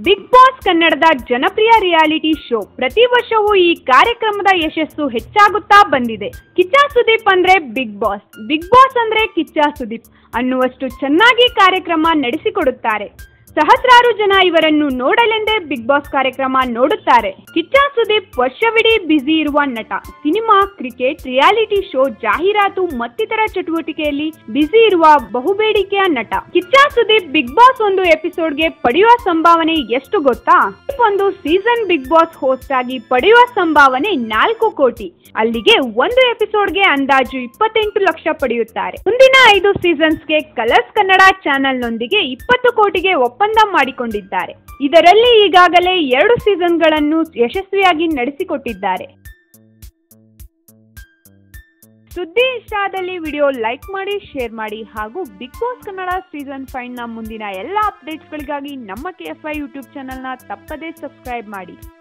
big boss ಕನ್ನಡದ ಜನಪ್ರಿಯ reality show ಪ್ರತಿ ವರ್ಷವೂ ಈ ಕಾರ್ಯಕ್ರಮದ ಯಶಸ್ಸು ಹೆಚ್ಚಾಗುತ್ತಾ ಬಂದಿದೆ ಕಿಚ್ಚ ಸುದೀಪ್ ಅಂದ್ರೆ ಬಿಗ್ ಬಾಸ್ ಬಿಗ್ ಬಾಸ್ ಅಂದ್ರೆ ಕಿಚ್ಚ ಸುದೀಪ್ ಅನ್ನುವಷ್ಟು ಚೆನ್ನಾಗಿ ಕಾರ್ಯಕ್ರಮ ನಡೆಸಿಕೊಡುತ್ತಾರೆ ಸಹಸ್ರಾರು ಜನ ಇವರನ್ನು ನೋಡಲೆಂದೇ ಬಿಗ್ ಬಾಸ್ ಕಾರ್ಯಕ್ರಮ ನೋಡುತ್ತಾರೆ ಕಿಚ್ಚ ಸುದೀಪ್ ವರ್ಷವಿಡೀ ಬ್ಯುಸಿ ಇರುವ ನಟ ಸಿನಿಮಾ ಕ್ರಿಕೆಟ್ ರಿಯಾಲಿಟಿ ಶೋ ಜಾಹೀರಾತು ಮತ್ತಿತರ ಚಟುವಟಿಕೆಯಲ್ಲಿ ಬ್ಯುಸಿ ಇರುವ ಬಹುಬೇಡಿಕೆಯ ನಟ ಕಿಚ್ಚ ಸುದೀಪ್ ಬಿಗ್ ಬಾಸ್ ಒಂದು ಎಪಿಸೋಡ್ಗೆ ಪಡೆಯುವ ಸಂಭಾವನೆ ಎಷ್ಟು ಗೊತ್ತಾ ಒಂದು ಸೀಸನ್ ಬಿಗ್ ಬಾಸ್ ಹೋಸ್ಟ್ ಆಗಿ ಪಡೆಯುವ ಸಂಭಾವನೆ ನಾಲ್ಕು ಕೋಟಿ ಅಲ್ಲಿಗೆ ಒಂದು ಎಪಿಸೋಡ್ಗೆ ಅಂದಾಜು ಇಪ್ಪತ್ತೆಂಟು ಲಕ್ಷ ಪಡೆಯುತ್ತಾರೆ ಮುಂದಿನ ಐದು ಸೀಸನ್ಸ್ಗೆ ಕಲರ್ಸ್ ಕನ್ನಡ ಚಾನೆಲ್ನೊಂದಿಗೆ ಇಪ್ಪತ್ತು ಕೋಟಿಗೆ ಒಪ್ಪಂದ ಮಾಡಿಕೊಂಡಿದ್ದಾರೆ ಇದರಲ್ಲಿ ಈಗಾಗಲೇ ಎರಡು ಸೀಸನ್ಗಳನ್ನು ಯಶಸ್ವಿಯಾಗಿ ನಡೆಸಿಕೊಟ್ಟಿದ್ದಾರೆ ಸುದ್ದಿ ಇಷ್ಟ ಆದಲ್ಲಿ ವಿಡಿಯೋ ಲೈಕ್ ಮಾಡಿ ಶೇರ್ ಮಾಡಿ ಹಾಗೂ Bigg Boss Kannada season five ನ ಮುಂದಿನ ಎಲ್ಲ ಅಪ್ಡೇಟ್ಸ್ಗಳಿಗಾಗಿ ನಮ್ಮ ಕೆ ಎಫ್ ಐ ಯೂಟ್ಯೂಬ್ ಚಾನಲ್ನ ತಪ್ಪದೇ ಸಬ್ಸ್ಕ್ರೈಬ್ ಮಾಡಿ